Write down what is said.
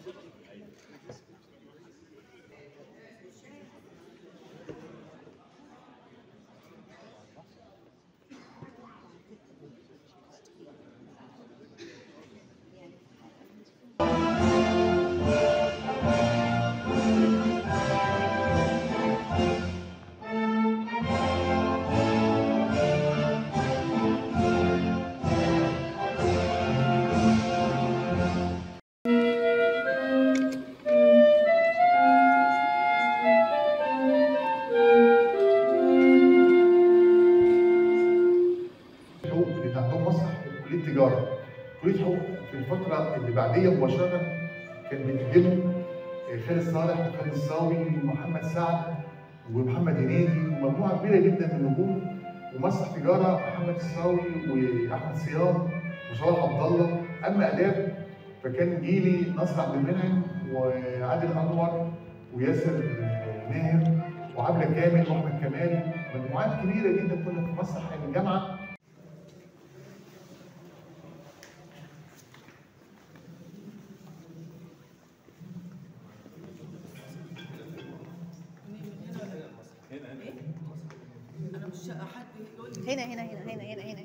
حقوق اللي تحتهم مسرح كليه تجاره كليه حقوق في الفتره اللي بعديه مباشره كان بيقدموا خالد صالح وخالد الصاوي ومحمد سعد ومحمد هنيدي ومجموعه كبيره جدا من النجوم ومسرح تجاره محمد الصاوي واحمد صيام وصلاح عبد الله اما اداب فكان جيلي نصر عبد المنعم وعادل انور وياسر ماهر وعبله كامل واحمد كمال مجموعات كبيره جدا كنا في مسرح الجامعه انا مش حد يقول لي هنا هنا هنا هنا هنا هنا